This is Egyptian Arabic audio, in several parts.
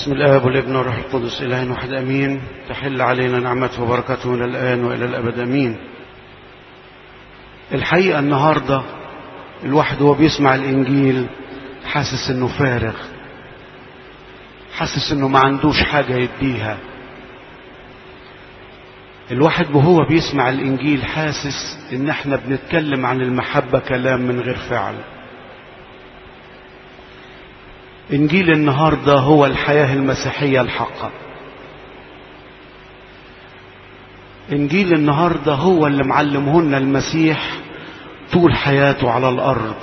بسم الآب والابن والروح القدس إله واحد أمين تحل علينا نعمته وبركته من الآن وإلى الأبد أمين الحقيقة النهاردة الواحد وهو بيسمع الإنجيل حاسس إنه فارغ حاسس إنه ما عندوش حاجة يديها الواحد وهو بيسمع الإنجيل حاسس إن إحنا بنتكلم عن المحبة كلام من غير فعل إنجيل النهاردة هو الحياة المسيحية الحقة إنجيل النهاردة هو اللي معلمهن المسيح طول حياته على الأرض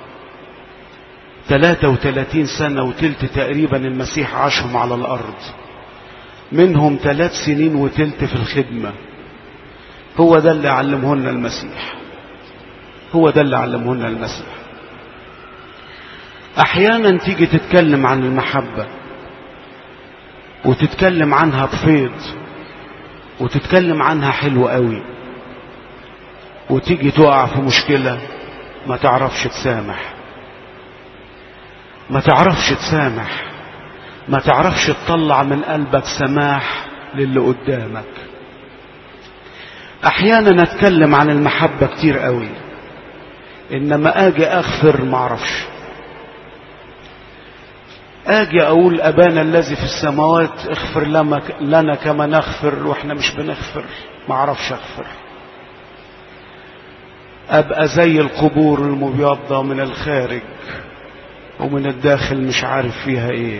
33 سنة وتلت تقريبا المسيح عاشهم على الأرض منهم ثلاث سنين وتلت في الخدمة هو ده اللي علمهن المسيح هو ده اللي علمهن المسيح احيانا تيجي تتكلم عن المحبة وتتكلم عنها بفيض وتتكلم عنها حلو قوي وتيجي تقع في مشكلة ما تعرفش تسامح ما تعرفش تسامح ما تعرفش تطلع من قلبك سماح للي قدامك احيانا اتكلم عن المحبة كتير قوي انما اجي اغفر ما اعرفش اجي اقول ابانا الذي في السماوات اغفر لنا كما نغفر واحنا مش بنغفر ما اعرفش اغفر ابقى زي القبور المبيضة من الخارج ومن الداخل مش عارف فيها ايه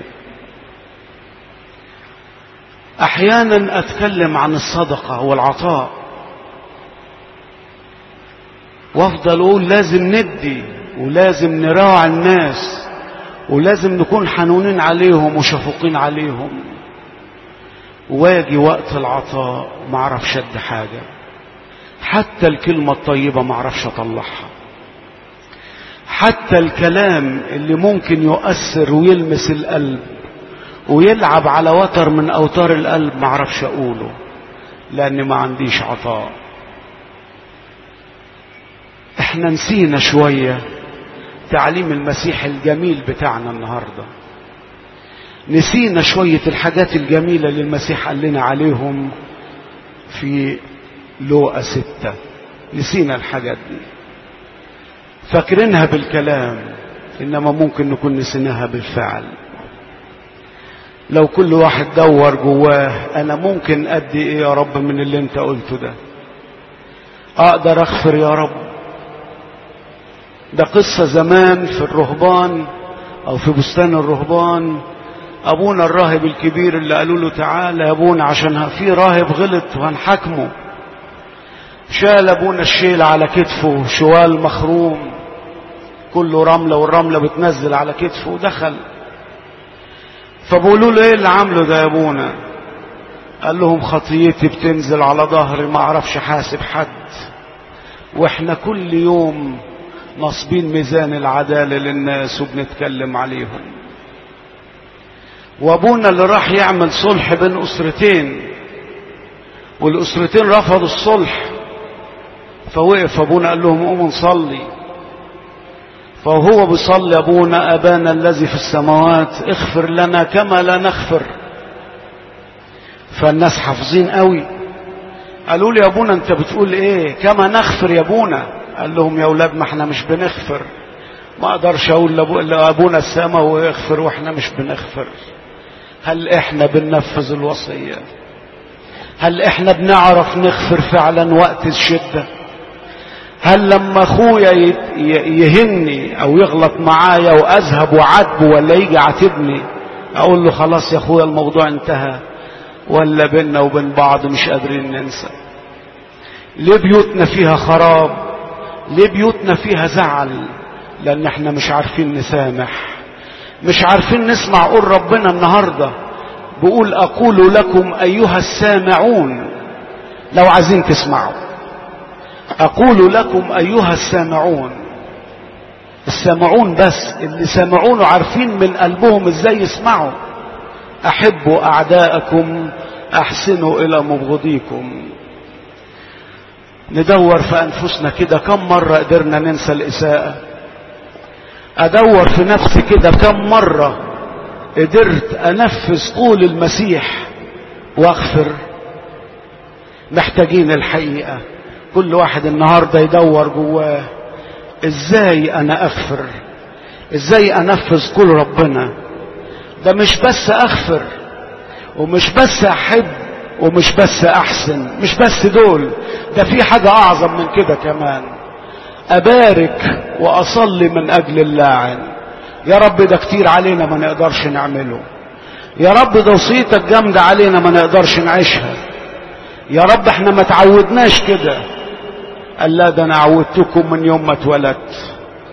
احيانا اتكلم عن الصدقة والعطاء وافضل اقول لازم ندي ولازم نراعي الناس ولازم نكون حنونين عليهم وشفوقين عليهم واجي وقت العطاء ما اعرفش ادي حاجه حتى الكلمه الطيبه ما اعرفش اطلعها حتى الكلام اللي ممكن يؤثر ويلمس القلب ويلعب على وتر من اوتار القلب ما اعرفش اقوله لاني ما عنديش عطاء احنا نسينا شويه تعليم المسيح الجميل بتاعنا النهارده نسينا شوية الحاجات الجميلة اللي المسيح قال لنا عليهم في لوقا ستة نسينا الحاجات دي فاكرينها بالكلام إنما ممكن نكون نسيناها بالفعل لو كل واحد دور جواه أنا ممكن أدي إيه يا رب من اللي أنت قلته ده أقدر أغفر يا رب ده قصة زمان في الرهبان أو في بستان الرهبان أبونا الراهب الكبير اللي قالوا له تعالى يا أبونا عشان في راهب غلط وهنحاكمه شال أبونا الشيل على كتفه شوال مخروم كله رملة والرملة بتنزل على كتفه ودخل فبقولوا له ايه اللي عامله ده يا ابونا قال لهم خطيتي بتنزل على ظهري ما اعرفش حاسب حد واحنا كل يوم نصبين ميزان العدالة للناس وبنتكلم عليهم وابونا اللي راح يعمل صلح بين اسرتين والاسرتين رفضوا الصلح فوقف ابونا قال لهم قوموا نصلي فهو بيصلي ابونا ابانا الذي في السماوات اغفر لنا كما لا نغفر فالناس حافظين قوي قالوا لي يا ابونا انت بتقول ايه كما نغفر يا ابونا قال لهم يا اولاد ما احنا مش بنغفر ما اقدرش اقول لابونا السما ويغفر واحنا مش بنغفر هل احنا بننفذ الوصيه هل احنا بنعرف نغفر فعلا وقت الشده هل لما اخويا يهني او يغلط معايا واذهب وعاتبه ولا يجي عاتبني اقول له خلاص يا اخويا الموضوع انتهى ولا بيننا وبين بعض مش قادرين ننسى ليه بيوتنا فيها خراب ليه بيوتنا فيها زعل لان احنا مش عارفين نسامح مش عارفين نسمع قول ربنا النهاردة بقول اقول لكم ايها السامعون لو عايزين تسمعوا اقول لكم ايها السامعون السامعون بس اللي سامعون وعارفين من قلبهم ازاي يسمعوا احبوا اعداءكم احسنوا الى مبغضيكم ندور في انفسنا كده كم مرة قدرنا ننسى الاساءة ادور في نفسي كده كم مرة قدرت انفذ قول المسيح واغفر محتاجين الحقيقة كل واحد النهاردة يدور جواه ازاي انا اغفر ازاي انفذ قول ربنا ده مش بس اغفر ومش بس احب ومش بس احسن مش بس دول ده في حاجة اعظم من كده كمان ابارك واصلي من اجل اللاعن يا رب ده كتير علينا ما نقدرش نعمله يا رب ده وصيتك جامدة علينا ما نقدرش نعيشها يا رب احنا ما تعودناش كده قال لا ده انا عودتكم من يوم ما اتولدت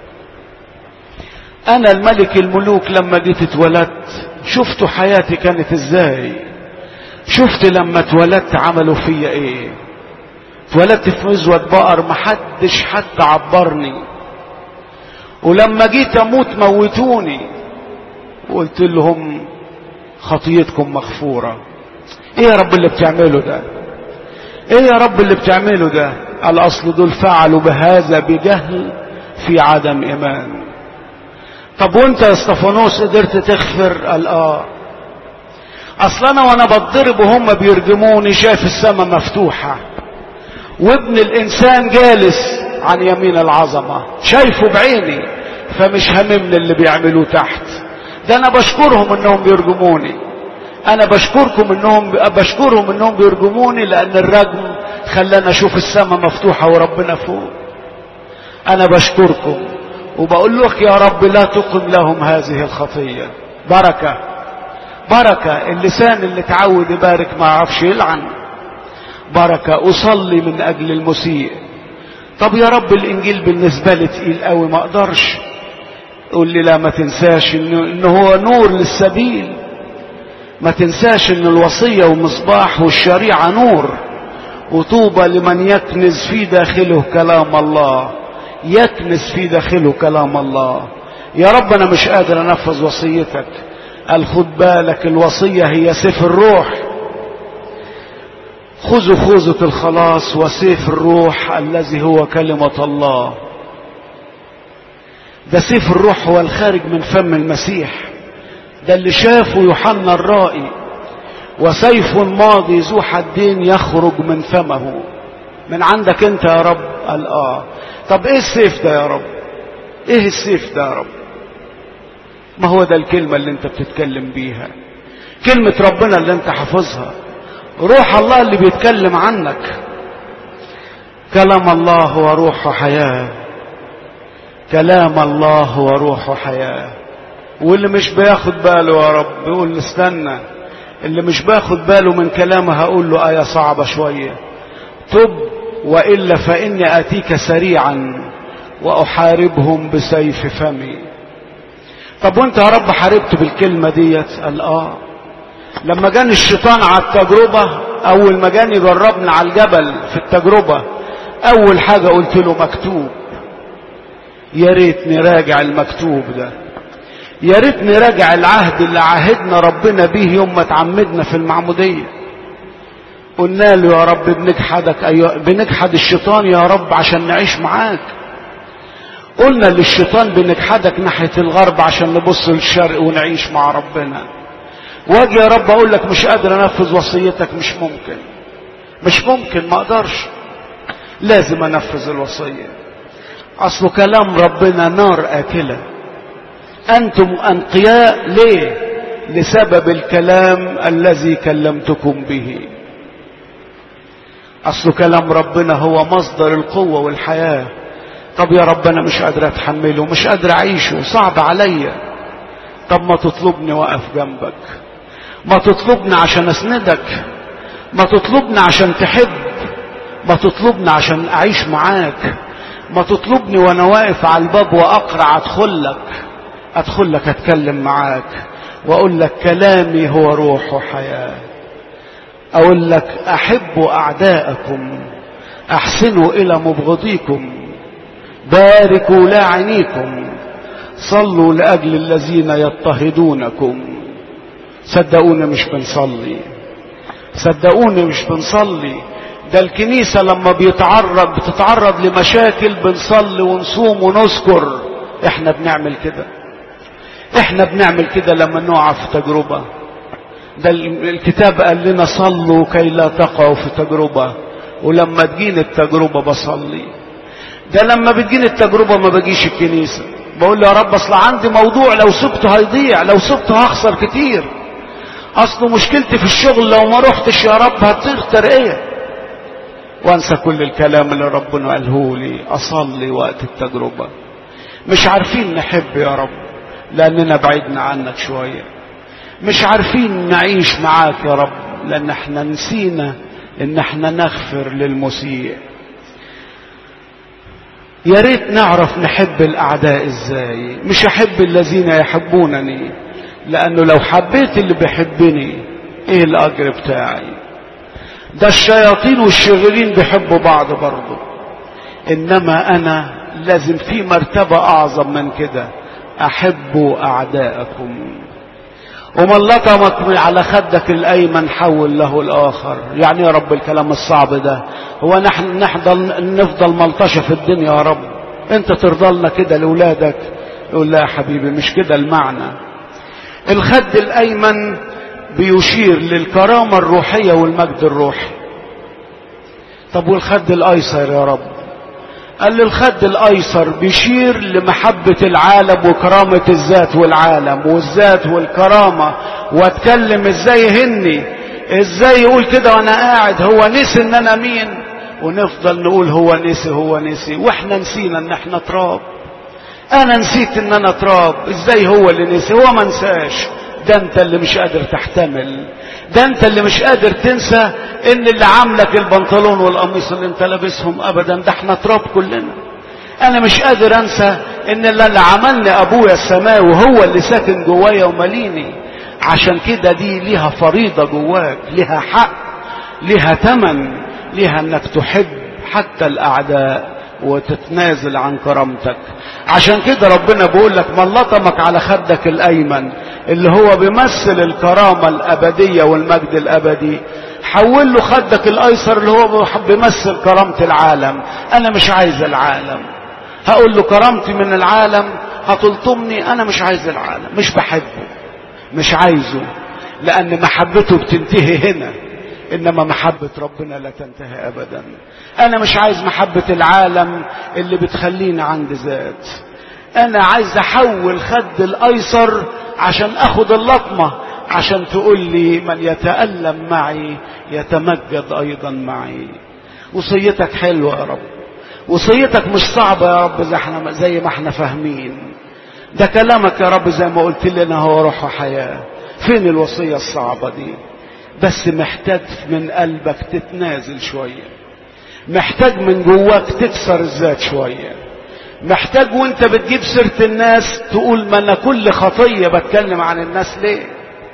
انا الملك الملوك لما جيت اتولدت شفتوا حياتي كانت ازاي شفت لما اتولدت عملوا فيا ايه اتولدت في مزوة بقر محدش حتى عبرني ولما جيت اموت موتوني وقلت لهم خطيتكم مغفورة ايه يا رب اللي بتعمله ده ايه يا رب اللي بتعمله ده الاصل دول فعلوا بهذا بجهل في عدم ايمان طب وانت يا استفانوس قدرت تغفر قال اه اصل انا وانا بتضرب وهم بيرجموني شايف السماء مفتوحة وابن الانسان جالس عن يمين العظمة شايفه بعيني فمش هممني اللي بيعملوه تحت ده انا بشكرهم انهم بيرجموني انا بشكركم انهم بشكرهم انهم بيرجموني لان الرجم خلاني اشوف السماء مفتوحة وربنا فوق انا بشكركم وبقول لك يا رب لا تقم لهم هذه الخطية بركة بركة اللسان اللي تعود يبارك ما يعرفش يلعن بركة اصلي من اجل المسيء طب يا رب الانجيل بالنسبة لي تقيل قوي ما اقدرش قول لي لا ما تنساش انه, إنه هو نور للسبيل ما تنساش ان الوصية والمصباح والشريعة نور وطوبى لمن يكنز في داخله كلام الله يكنز في داخله كلام الله يا رب انا مش قادر انفذ وصيتك قال خد بالك الوصية هي سيف الروح خذوا خوذة الخلاص وسيف الروح الذي هو كلمة الله ده سيف الروح هو الخارج من فم المسيح ده اللي شافه يوحنا الرائي وسيف ماضي ذو حدين يخرج من فمه من عندك انت يا رب قال اه طب ايه السيف ده يا رب ايه السيف ده يا رب ما هو ده الكلمة اللي انت بتتكلم بيها كلمة ربنا اللي انت حافظها روح الله اللي بيتكلم عنك كلام الله هو روح حياة كلام الله هو روح حياة واللي مش بياخد باله يا رب يقول استنى اللي مش باخد باله من كلامه هقول له آية صعبة شوية تب وإلا فإني آتيك سريعا وأحاربهم بسيف فمي طب وانت يا رب حاربت بالكلمة ديت قال اه لما جاني الشيطان على التجربة اول ما جاني جربنا على الجبل في التجربة اول حاجة قلت له مكتوب يا ريتني راجع المكتوب ده يا ريتني راجع العهد اللي عاهدنا ربنا بيه يوم ما اتعمدنا في المعمودية قلنا له يا رب بنجحدك أيوة بنجحد الشيطان يا رب عشان نعيش معاك قلنا للشيطان بنجحدك ناحية الغرب عشان نبص للشرق ونعيش مع ربنا واجي يا رب اقول لك مش قادر انفذ وصيتك مش ممكن مش ممكن ما اقدرش لازم انفذ الوصية اصل كلام ربنا نار اكلة انتم انقياء ليه لسبب الكلام الذي كلمتكم به اصل كلام ربنا هو مصدر القوة والحياة طب يا رب انا مش قادر اتحمله مش قادر اعيشه صعب عليا طب ما تطلبني واقف جنبك ما تطلبني عشان اسندك ما تطلبني عشان تحب ما تطلبني عشان اعيش معاك ما تطلبني وانا واقف على الباب واقرع ادخل لك ادخل لك اتكلم معاك واقول لك كلامي هو روح وحياه اقول لك احبوا اعداءكم احسنوا الى مبغضيكم باركوا لاعنيكم صلوا لاجل الذين يضطهدونكم صدقوني مش بنصلي صدقوني مش بنصلي ده الكنيسة لما بيتعرض بتتعرض لمشاكل بنصلي ونصوم ونذكر احنا بنعمل كده احنا بنعمل كده لما نقع في تجربة ده الكتاب قال لنا صلوا كي لا تقعوا في تجربة ولما تجيني التجربة بصلي ده لما بتجيني التجربة ما بجيش الكنيسة بقول له يا رب اصل عندي موضوع لو سبته هيضيع لو سبته هخسر كتير اصله مشكلتي في الشغل لو ما رحتش يا رب هتطير ترقية وانسى كل الكلام اللي ربنا قاله لي اصلي وقت التجربة مش عارفين نحب يا رب لاننا بعدنا عنك شوية مش عارفين نعيش معاك يا رب لان احنا نسينا ان احنا نغفر للمسيء يا ريت نعرف نحب الاعداء ازاي مش احب الذين يحبونني لانه لو حبيت اللي بيحبني ايه الاجر بتاعي ده الشياطين والشريرين بيحبوا بعض برضه انما انا لازم في مرتبة اعظم من كده احبوا اعداءكم ومن لطمك على خدك الايمن حول له الاخر يعني يا رب الكلام الصعب ده هو نحن نحضل نفضل ملطشه في الدنيا يا رب انت ترضى لنا كده لاولادك يقول لا يا حبيبي مش كده المعنى الخد الايمن بيشير للكرامه الروحيه والمجد الروحي طب والخد الايسر يا رب قال لي الخد الايسر بيشير لمحبة العالم وكرامة الذات والعالم والذات والكرامة واتكلم ازاي يهني ازاي يقول كده وانا قاعد هو نسي ان انا مين ونفضل نقول هو نسي هو نسي واحنا نسينا ان احنا تراب انا نسيت ان انا تراب ازاي هو اللي نسي هو ما نساش ده انت اللي مش قادر تحتمل ده انت اللي مش قادر تنسى ان اللي عاملك البنطلون والقميص اللي انت لابسهم ابدا ده احنا تراب كلنا انا مش قادر انسى ان اللي عملني ابويا السماوي وهو اللي ساكن جوايا وماليني عشان كده دي ليها فريضة جواك ليها حق ليها تمن ليها انك تحب حتى الاعداء وتتنازل عن كرامتك عشان كده ربنا بيقول لك من لطمك على خدك الايمن اللي هو بيمثل الكرامه الابديه والمجد الابدي حول له خدك الايسر اللي هو بيمثل كرامه العالم انا مش عايز العالم هقول له كرامتي من العالم هتلطمني انا مش عايز العالم مش بحبه مش عايزه لان محبته بتنتهي هنا انما محبة ربنا لا تنتهي ابدا انا مش عايز محبة العالم اللي بتخليني عند ذات انا عايز احول خد الايسر عشان اخد اللطمة عشان تقول لي من يتألم معي يتمجد ايضا معي وصيتك حلوة يا رب وصيتك مش صعبة يا رب زي, احنا زي ما احنا فاهمين ده كلامك يا رب زي ما قلت لنا هو روح وحياة فين الوصية الصعبة دي بس محتاج من قلبك تتنازل شوية محتاج من جواك تكسر الذات شوية محتاج وانت بتجيب سيرة الناس تقول ما انا كل خطية بتكلم عن الناس ليه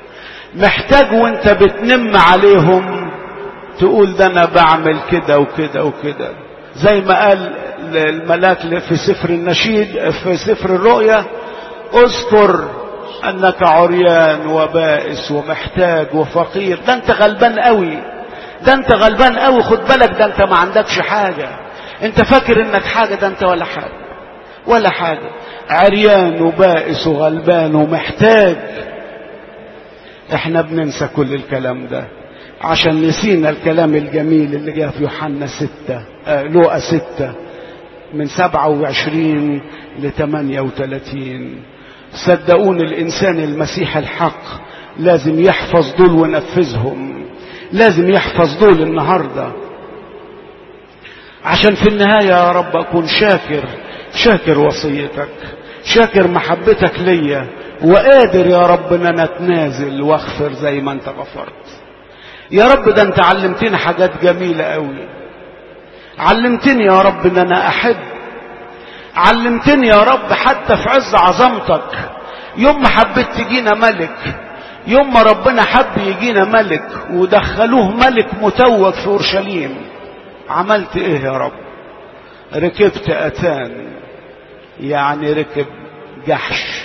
محتاج وانت بتنم عليهم تقول ده انا بعمل كده وكده وكده زي ما قال الملاك في سفر النشيد في سفر الرؤيا اذكر انك عريان وبائس ومحتاج وفقير ده انت غلبان قوي ده انت غلبان قوي خد بالك ده انت ما عندكش حاجة انت فاكر انك حاجة ده انت ولا حاجة ولا حاجة عريان وبائس وغلبان ومحتاج احنا بننسى كل الكلام ده عشان نسينا الكلام الجميل اللي جاء في يوحنا ستة آه لوقا ستة من سبعة وعشرين لثمانية وثلاثين صدقون الإنسان المسيح الحق لازم يحفظ دول وينفذهم لازم يحفظ دول النهاردة عشان في النهاية يا رب أكون شاكر شاكر وصيتك شاكر محبتك ليا وقادر يا رب ان انا اتنازل واغفر زي ما انت غفرت يا رب ده انت علمتني حاجات جميلة قوي علمتني يا رب ان انا احب علمتني يا رب حتى في عز عظمتك يوم ما حبيت تجينا ملك يوم ما ربنا حب يجينا ملك ودخلوه ملك متوج في اورشليم عملت ايه يا رب ركبت اتان يعني ركب جحش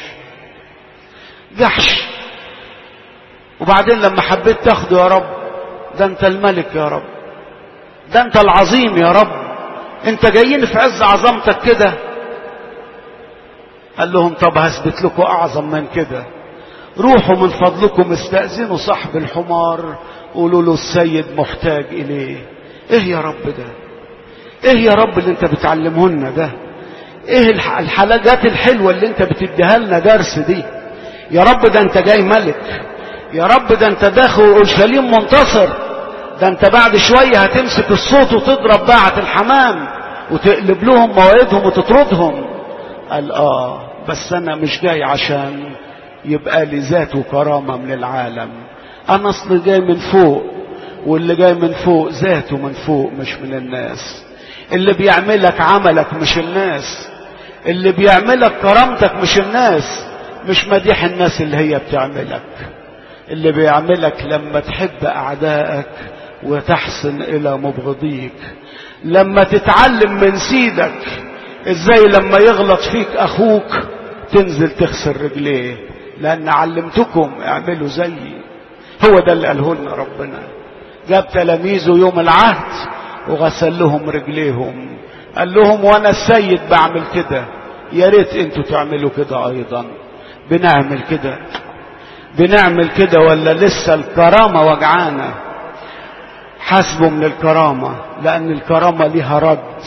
جحش وبعدين لما حبيت تاخده يا رب ده انت الملك يا رب ده انت العظيم يا رب انت جايين في عز عظمتك كده قال لهم طب هثبت لكم اعظم من كده روحوا من فضلكم استأذنوا صاحب الحمار قولوا له السيد محتاج اليه ايه يا رب ده ايه يا رب اللي انت بتعلمه لنا ده ايه الحلقات الحلوة اللي انت بتديها لنا درس دي يا رب ده انت جاي ملك يا رب ده انت داخل اورشليم منتصر ده انت بعد شوية هتمسك الصوت وتضرب باعة الحمام وتقلب لهم مواعيدهم وتطردهم قال اه بس انا مش جاي عشان يبقى لي ذات وكرامة من العالم انا اصل جاي من فوق واللي جاي من فوق ذاته من فوق مش من الناس اللي بيعملك عملك مش الناس اللي بيعملك كرامتك مش الناس مش مديح الناس اللي هي بتعملك اللي بيعملك لما تحب اعدائك وتحسن الى مبغضيك لما تتعلم من سيدك ازاي لما يغلط فيك اخوك تنزل تغسل رجليه لان علمتكم اعملوا زيي هو ده اللي قاله لنا ربنا جاب تلاميذه يوم العهد وغسل لهم رجليهم قال لهم وانا السيد بعمل كده يا ريت انتوا تعملوا كده ايضا بنعمل كده بنعمل كده ولا لسه الكرامه وجعانه حاسبوا من الكرامه لان الكرامه ليها رد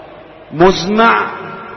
مزمع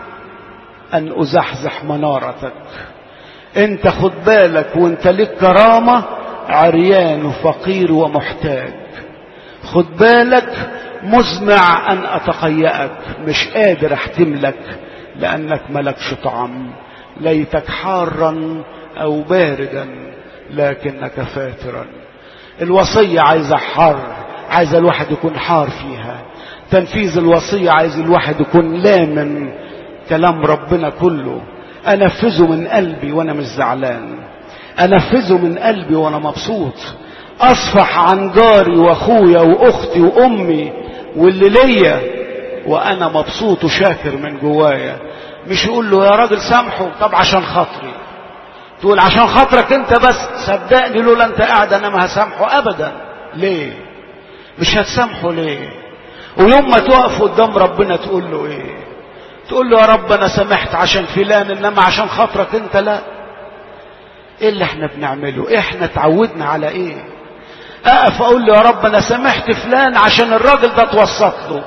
ان ازحزح منارتك انت خد بالك وانت ليك كرامه عريان وفقير ومحتاج خد بالك مزمع ان اتقيأك مش قادر احتملك لانك ملكش طعم ليتك حارا او باردا لكنك فاترا الوصية عايزة حار عايزة الواحد يكون حار فيها تنفيذ الوصية عايز الواحد يكون لامن كلام ربنا كله انفذه من قلبي وانا مش زعلان انفذه من قلبي وانا مبسوط اصفح عن جاري واخويا واختي وامي واللي ليا وانا مبسوط وشاكر من جوايا مش يقول له يا راجل سامحه طب عشان خاطري تقول عشان خاطرك انت بس صدقني لولا انت قاعد انا ما هسامحه ابدا ليه مش هتسامحه ليه ويوم ما تقف قدام ربنا تقول له ايه تقول له يا رب انا سامحت عشان فلان انما عشان خاطرك انت لا ايه اللي احنا بنعمله احنا اتعودنا على ايه اقف اقول له يا رب انا سامحت فلان عشان الراجل ده اتوسط له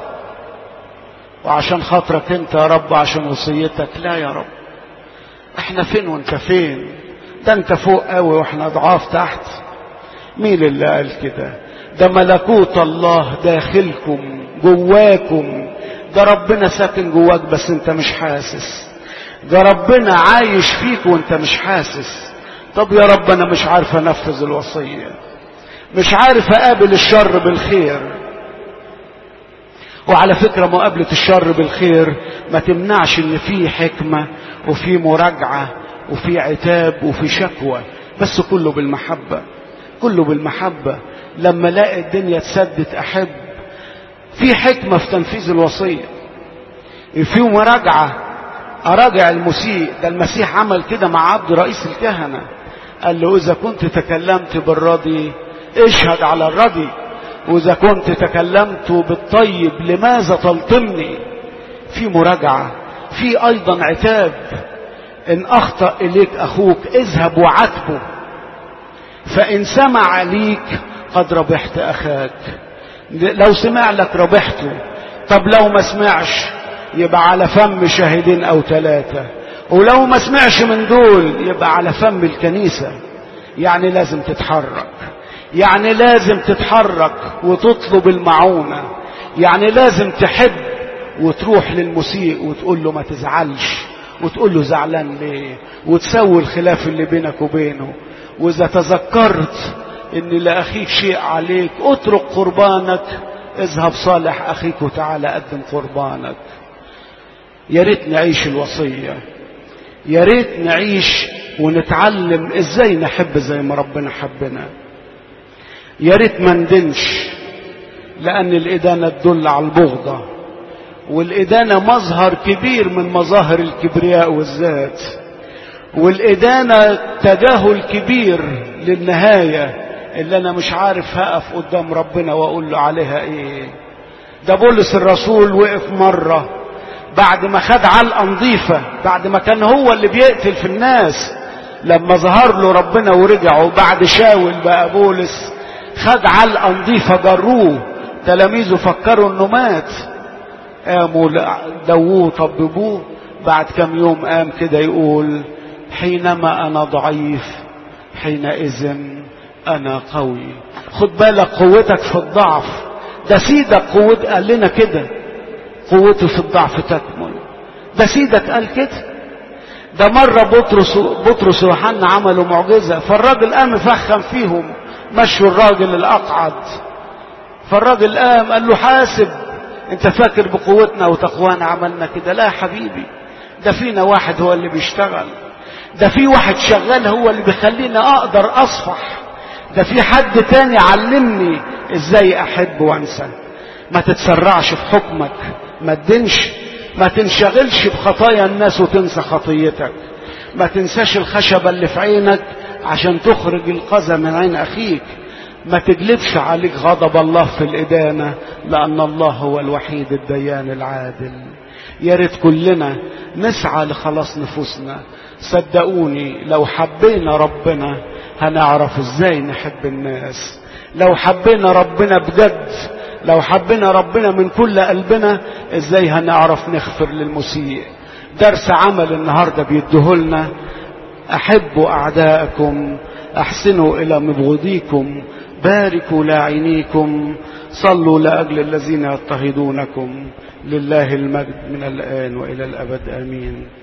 وعشان خاطرك انت يا رب عشان وصيتك لا يا رب احنا فين وانت فين ده انت فوق قوي واحنا ضعاف تحت مين اللي قال كده ده ملكوت الله داخلكم جواكم ده ربنا ساكن جواك بس انت مش حاسس ده ربنا عايش فيك وانت مش حاسس طب يا رب انا مش عارف انفذ الوصيه مش عارف اقابل الشر بالخير وعلى فكره مقابله الشر بالخير ما تمنعش ان في حكمه وفي مراجعه وفي عتاب وفي شكوى بس كله بالمحبه كله بالمحبه لما الاقي الدنيا اتسدت احب في حكمه في تنفيذ الوصيه في مراجعه اراجع المسيء ده المسيح عمل كده مع عبد رئيس الكهنه قال له اذا كنت تكلمت بالرضي اشهد على الرضي واذا كنت تكلمت بالطيب لماذا تلطمني في مراجعه في ايضا عتاب ان اخطا اليك اخوك اذهب وعاتبه فان سمع ليك قد ربحت اخاك لو سمع لك ربحته طب لو ما سمعش يبقى على فم شاهدين او ثلاثه ولو ما سمعش من دول يبقى على فم الكنيسه يعني لازم تتحرك يعني لازم تتحرك وتطلب المعونة يعني لازم تحب وتروح للمسيء وتقول له ما تزعلش وتقول له زعلان ليه وتسوي الخلاف اللي بينك وبينه واذا تذكرت ان لاخيك شيء عليك اترك قربانك اذهب صالح اخيك وتعالى قدم قربانك يا ريت نعيش الوصيه يا ريت نعيش ونتعلم ازاي نحب زي ما ربنا حبنا يا ريت ما ندنش لان الادانه تدل على البغضه والادانه مظهر كبير من مظاهر الكبرياء والذات والادانه تجاهل كبير للنهايه اللي انا مش عارف هقف قدام ربنا واقول له عليها ايه ده بولس الرسول وقف مره بعد ما خد علقة نظيفة بعد ما كان هو اللي بيقتل في الناس لما ظهر له ربنا ورجع وبعد شاول بقى بولس خد علقة نظيفة جروه تلاميذه فكروا انه مات قاموا دووه طببوه بعد كم يوم قام كده يقول حينما انا ضعيف حينئذ انا قوي خد بالك قوتك في الضعف ده سيدك قوت قال لنا كده قوته في الضعف تكمن ده سيدك قال كده ده مرة بطرس بطرس ويوحنا عملوا معجزة فالراجل قام فخم فيهم مشوا الراجل الأقعد فالراجل قام قال له حاسب انت فاكر بقوتنا وتقوانا عملنا كده لا يا حبيبي ده فينا واحد هو اللي بيشتغل ده في واحد شغال هو اللي بيخليني اقدر اصفح ده في حد تاني علمني ازاي احب وانسى ما تتسرعش في حكمك ما تدنش ما تنشغلش بخطايا الناس وتنسى خطيتك ما تنساش الخشبة اللي في عينك عشان تخرج القذى من عين اخيك ما تجلبش عليك غضب الله في الإدانة لأن الله هو الوحيد الديان العادل يا ريت كلنا نسعى لخلاص نفوسنا صدقوني لو حبينا ربنا هنعرف ازاي نحب الناس لو حبينا ربنا بجد لو حبينا ربنا من كل قلبنا ازاي هنعرف نغفر للمسيء درس عمل النهارده بيديهولنا احبوا اعداءكم احسنوا الى مبغضيكم باركوا لاعنيكم صلوا لاجل الذين يضطهدونكم لله المجد من الان والى الابد امين